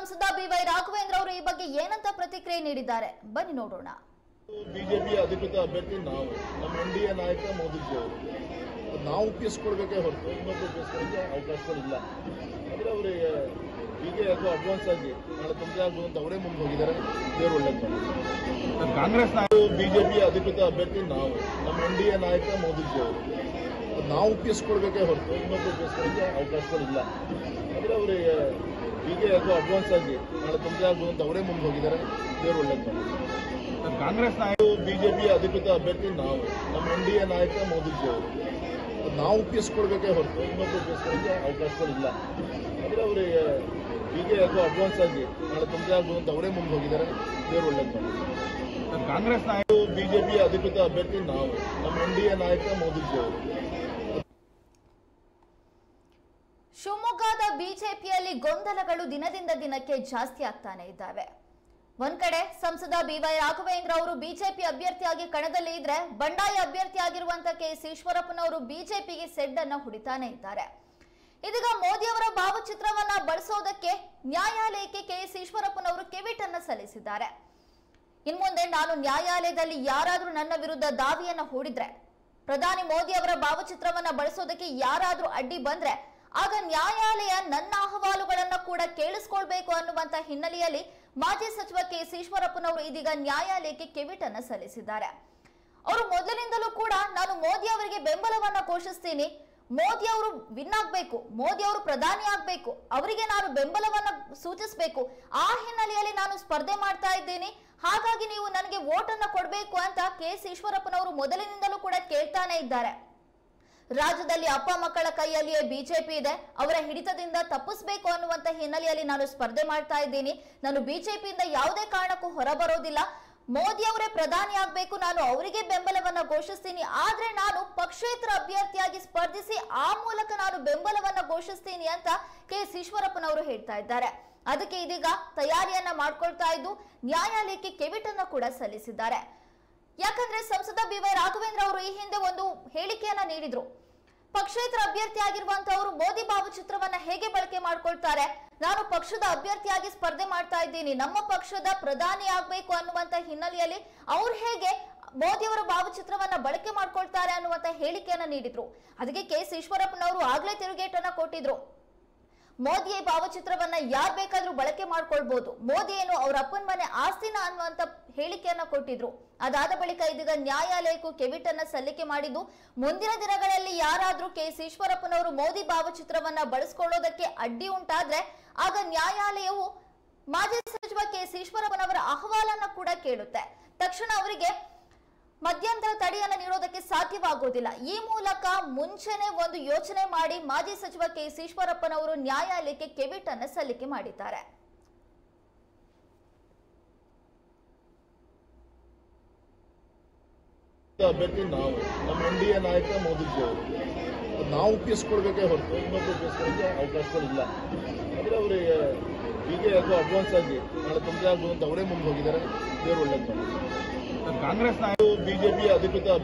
ಸಂಸದ ಬಿವೈ ರಾಘವೇಂದ್ರ ಅವರು ಈ ಬಗ್ಗೆ ಏನಂತ ಪ್ರತಿಕ್ರಿಯೆ ನೀಡಿದ್ದಾರೆ ಬನ್ನಿ ನೋಡೋಣ ಬಿಜೆಪಿಯ ಅಧಿಕೃತ ಅಭ್ಯರ್ಥಿ ನಾವು ನಮ್ಮ ಎನ್ ಡಿ ಎ ನಾಯಕ ಮೋದಿಜಿ ಅವರು ನಾವು ಒಪ್ಪಿಸ್ಕೊಡ್ಬೇಕೇ ಹೊರತು ಇನ್ನೊಬ್ಬರು ಒಪ್ಪಿಸ್ಕೊಳ್ಳೋಕ್ಕೆ ಅವಕಾಶಗಳಿಲ್ಲ ಆದರೆ ಅವರಿಗೆ ಹೀಗೆ ಯಾಕೋ ಅಡ್ವಾನ್ಸ್ ಆಗಿ ನಾಳೆ ತೊಂದರೆ ಆಗ್ಬೋದು ಅಂತ ಅವರೇ ಮುಂದೆ ಹೋಗಿದ್ದಾರೆ ದೇವರು ಒಳ್ಳೇದು ಮಾಡಿ ಕಾಂಗ್ರೆಸ್ ಬಿಜೆಪಿಯ ಅಧಿಕೃತ ಅಭ್ಯರ್ಥಿ ನಾವು ನಮ್ಮ ಎನ್ ಡಿ ಎ ನಾಯಕ ಮೋದಿಜಿ ಅವರು ನಾವು ಒಪ್ಪಿಸ್ಕೊಡ್ಬೇಕೇ ಹೊರತು ಇನ್ನೊಬ್ಬರು ಒಪ್ಪಿಸ್ಕೊಳ್ಳೋಕ್ಕೆ ಅವಕಾಶಗಳಿಲ್ಲ ಆದರೆ ಅವರಿಗೆ ಹೀಗೆ ಯಾಕೋ ಅಡ್ವಾನ್ಸ್ ಆಗಿ ನಾಳೆ ತೊಂದರೆ ಆಗ್ಬೋದು ಅಂತ ಅವರೇ ಮುಂದೆ ಹೋಗಿದ್ದಾರೆ ದೇವರು ಒಳ್ಳೇದು ಮಾಡಿ ಕಾಂಗ್ರೆಸ್ ಬಿಜೆಪಿಯ ಅಧಿಕೃತ ಅಭ್ಯರ್ಥಿ ನಾವು ನಮ್ಮ ಎನ್ ಡಿ ಎ ನಾಯಕ ಮೋದಿಜಿ ಅವರು ನಾವು ಒಪ್ಪಿಸ್ಕೊಡ್ಬೇಕೇ ಹೊರತು ಇನ್ನೊಬ್ಬರು ಒಪ್ಪಿಸ್ಕೊಳ್ಳೋಕ್ಕೆ ಅವಕಾಶಗಳಿಲ್ಲ ಆದರೆ ಅವರಿಗೆ ಹೀಗೆ ಯಾಕೋ ಅಡ್ವಾನ್ಸ್ ಆಗಿ ನಾಳೆ ತೊಂದರೆ ಆಗ್ಬೋದು ಅಂತ ಅವರೇ ಮುಂದೆ ಹೋಗಿದ್ದಾರೆ ದೇವರು ಒಳ್ಳೇದು ಮಾಡಿ ಕಾಂಗ್ರೆಸ್ ಬಿಜೆಪಿಯ ಅಧಿಕೃತ ಅಭ್ಯರ್ಥಿ ನಾವು ನಮ್ಮ ಎನ್ ಡಿ ಎ ನಾಯಕ ಮೋದಿಜಿ ಅವರು ಶಿವಮೊಗ್ಗದ ಬಿಜೆಪಿಯಲ್ಲಿ ಗೊಂದಲಗಳು ದಿನದಿಂದ ದಿನಕ್ಕೆ ಜಾಸ್ತಿ ಆಗ್ತಾನೆ ಇದ್ದಾವೆ ಒಂದ್ ಕಡೆ ಸಂಸದ ಬಿವೈ ರಾಘವೇಂದ್ರ ಅವರು ಬಿಜೆಪಿ ಅಭ್ಯರ್ಥಿಯಾಗಿ ಕಣದಲ್ಲಿ ಇದ್ರೆ ಬಂಡಾಯ ಅಭ್ಯರ್ಥಿ ಆಗಿರುವಂತ ಕೆ ಎಸ್ ಈಶ್ವರಪ್ಪನವರು ಬಿಜೆಪಿಗೆ ಸೆಡ್ ಅನ್ನ ಹುಡಿತಾನೆ ಇದ್ದಾರೆ ಇದೀಗ ಮೋದಿ ಅವರ ಭಾವಚಿತ್ರವನ್ನ ಬಳಸೋದಕ್ಕೆ ನ್ಯಾಯಾಲಯಕ್ಕೆ ಕೆ ಎಸ್ ಈಶ್ವರಪ್ಪನವರು ಕೆವಿಟನ್ನ ಸಲ್ಲಿಸಿದ್ದಾರೆ ಇನ್ಮುಂದೆ ನಾನು ನ್ಯಾಯಾಲಯದಲ್ಲಿ ಯಾರಾದ್ರೂ ನನ್ನ ವಿರುದ್ಧ ದಾವಿಯನ್ನ ಹೂಡಿದ್ರೆ ಪ್ರಧಾನಿ ಮೋದಿ ಅವರ ಭಾವಚಿತ್ರವನ್ನ ಬಳಸೋದಕ್ಕೆ ಯಾರಾದ್ರೂ ಅಡ್ಡಿ ಬಂದ್ರೆ ಆಗ ನ್ಯಾಯಾಲಯ ನನ್ನ ಅಹವಾಲುಗಳನ್ನ ಕೂಡ ಕೇಳಿಸ್ಕೊಳ್ಬೇಕು ಅನ್ನುವಂತ ಹಿನ್ನೆಲೆಯಲ್ಲಿ ಮಾಜಿ ಸಚಿವ ಕೆ ಎಸ್ ಈಶ್ವರಪ್ಪನವರು ಇದೀಗ ನ್ಯಾಯಾಲಯಕ್ಕೆ ಕೆವಿಟನ್ನ ಸಲ್ಲಿಸಿದ್ದಾರೆ ಅವರು ಮೊದಲಿನಿಂದಲೂ ಕೂಡ ನಾನು ಮೋದಿ ಅವರಿಗೆ ಬೆಂಬಲವನ್ನ ಘೋಷಿಸ್ತೀನಿ ಮೋದಿ ಅವರು ವಿನ್ ಆಗ್ಬೇಕು ಮೋದಿ ಅವರು ಪ್ರಧಾನಿ ಆಗ್ಬೇಕು ಅವರಿಗೆ ನಾನು ಬೆಂಬಲವನ್ನ ಸೂಚಿಸಬೇಕು ಆ ಹಿನ್ನೆಲೆಯಲ್ಲಿ ನಾನು ಸ್ಪರ್ಧೆ ಮಾಡ್ತಾ ಇದ್ದೀನಿ ಹಾಗಾಗಿ ನೀವು ನನಗೆ ವೋಟ್ ಅನ್ನ ಕೊಡಬೇಕು ಅಂತ ಕೆ ಎಸ್ ಈಶ್ವರಪ್ಪನವರು ಮೊದಲಿನಿಂದಲೂ ಕೂಡ ಕೇಳ್ತಾನೆ ಇದ್ದಾರೆ ರಾಜ್ಯದಲ್ಲಿ ಅಪ್ಪ ಮಕ್ಕಳ ಕೈಯಲ್ಲಿಯೇ ಬಿಜೆಪಿ ಇದೆ ಅವರ ಹಿಡಿತದಿಂದ ತಪ್ಪಿಸ್ಬೇಕು ಅನ್ನುವಂತ ಹಿನ್ನೆಲೆಯಲ್ಲಿ ನಾನು ಸ್ಪರ್ಧೆ ಮಾಡ್ತಾ ಇದ್ದೀನಿ ನಾನು ಬಿಜೆಪಿಯಿಂದ ಯಾವುದೇ ಕಾರಣಕ್ಕೂ ಹೊರಬರೋದಿಲ್ಲ ಮೋದಿ ಅವರೇ ಪ್ರಧಾನಿ ಆಗ್ಬೇಕು ನಾನು ಅವರಿಗೆ ಬೆಂಬಲವನ್ನ ಘೋಷಿಸ್ತೀನಿ ಆದ್ರೆ ನಾನು ಪಕ್ಷೇತರ ಅಭ್ಯರ್ಥಿಯಾಗಿ ಸ್ಪರ್ಧಿಸಿ ಆ ಮೂಲಕ ನಾನು ಬೆಂಬಲವನ್ನ ಘೋಷಿಸ್ತೀನಿ ಅಂತ ಕೆ ಎಸ್ ಈಶ್ವರಪ್ಪನವರು ಹೇಳ್ತಾ ಇದ್ದಾರೆ ಅದಕ್ಕೆ ಇದೀಗ ತಯಾರಿಯನ್ನ ಮಾಡ್ಕೊಳ್ತಾ ಇದ್ದು ನ್ಯಾಯಾಲಯಕ್ಕೆ ಕೆವಿಟನ್ನ ಕೂಡ ಸಲ್ಲಿಸಿದ್ದಾರೆ ಯಾಕಂದ್ರೆ ಸಂಸದ ಬಿ ವೈ ರಾಘವೇಂದ್ರ ಅವರು ಈ ಹಿಂದೆ ಒಂದು ಹೇಳಿಕೆಯನ್ನ ನೀಡಿದ್ರು ಪಕ್ಷೇತರ ಅಭ್ಯರ್ಥಿ ಆಗಿರುವಂತವರು ಮೋದಿ ಭಾವಚಿತ್ರವನ್ನ ಹೇಗೆ ಬಳಕೆ ಮಾಡ್ಕೊಳ್ತಾರೆ ನಾನು ಪಕ್ಷದ ಅಭ್ಯರ್ಥಿಯಾಗಿ ಸ್ಪರ್ಧೆ ಮಾಡ್ತಾ ಇದ್ದೀನಿ ನಮ್ಮ ಪಕ್ಷದ ಪ್ರಧಾನಿ ಆಗ್ಬೇಕು ಅನ್ನುವಂತ ಹಿನ್ನೆಲೆಯಲ್ಲಿ ಅವ್ರು ಹೇಗೆ ಮೋದಿ ಅವರ ಭಾವಚಿತ್ರವನ್ನ ಬಳಕೆ ಮಾಡ್ಕೊಳ್ತಾರೆ ಅನ್ನುವಂತ ಹೇಳಿಕೆಯನ್ನ ನೀಡಿದ್ರು ಅದಕ್ಕೆ ಕೆ ಎಸ್ ಈಶ್ವರಪ್ಪನವರು ಆಗ್ಲೇ ತಿರುಗೇಟನ್ನ ಕೊಟ್ಟಿದ್ರು ಮೋದಿ ಭಾವಚಿತ್ರವನ್ನ ಯಾರ್ ಬೇಕಾದ್ರೂ ಬಳಕೆ ಮಾಡ್ಕೊಳ್ಬಹುದು ಮೋದಿ ಏನು ಅವ್ರ ಅಪ್ಪನ ಮನೆ ಆಸ್ತಿನ ಅನ್ನುವಂತ ಹೇಳಿಕೆಯನ್ನ ಕೊಟ್ಟಿದ್ರು ಅದಾದ ಬಳಿಕ ಇದೀಗ ನ್ಯಾಯಾಲಯಕ್ಕೂ ಕೆವಿಟನ್ನ ಸಲ್ಲಿಕೆ ಮಾಡಿದ್ದು ಮುಂದಿನ ದಿನಗಳಲ್ಲಿ ಯಾರಾದ್ರೂ ಕೆ ಎಸ್ ಈಶ್ವರಪ್ಪನವರು ಮೋದಿ ಭಾವಚಿತ್ರವನ್ನ ಬಳಸ್ಕೊಳ್ಳೋದಕ್ಕೆ ಅಡ್ಡಿ ಉಂಟಾದ್ರೆ ಆಗ ನ್ಯಾಯಾಲಯವು ಮಾಜಿ ಸಚಿವ ಕೆ ಎಸ್ ಈಶ್ವರಪ್ಪನವರ ಅಹವಾಲನ್ನ ಕೂಡ ಕೇಳುತ್ತೆ ತಕ್ಷಣ ಅವರಿಗೆ ಮಧ್ಯಂತರ ತಡೆಯನ್ನ ನೀಡೋದಕ್ಕೆ ಸಾಧ್ಯವಾಗೋದಿಲ್ಲ ಈ ಮೂಲಕ ಮುಂಚೆನೆ ಒಂದು ಯೋಚನೆ ಮಾಡಿ ಮಾಜಿ ಸಚಿವ ಕೆ ಎಸ್ ಈಶ್ವರಪ್ಪನವರು ನ್ಯಾಯಾಲಯಕ್ಕೆ ಕೆವಿಟ್ ಅನ್ನ ಸಲ್ಲಿಕೆ ಮಾಡಿದ್ದಾರೆ ಅಭ್ಯರ್ಥಿ ನಾವು ನಮ್ಮ ಎನ್ ಡಿ ಎ ನಾಯಕ ಮೋದಿಜಿ ಅವರು ನಾವು ಒಪ್ಪಿಸ್ಕೊಡ್ಬೇಕೇ ಹೊರತು ಇನ್ನೊಬ್ಬರು ಒಪ್ಪಿಸ್ಕೊಳ್ಳೋಕ್ಕೆ ಅವಕಾಶಗಳಿಲ್ಲ ಆದರೆ ಅವರಿಗೆ ಹೀಗೆ ಯಾಕೋ ಅಡ್ವಾನ್ಸ್ ಆಗಿ ನಾಳೆ ತೊಂದರೆ ಆಗ್ಬೋದು ಅಂತ ಅವರೇ ಮುಂದೆ ಹೋಗಿದ್ದಾರೆ ದೇವರು ಒಳ್ಳೇದು ಮಾಡಿ ಕಾಂಗ್ರೆಸ್ ಬಿಜೆಪಿಯ ಅಧಿಕೃತ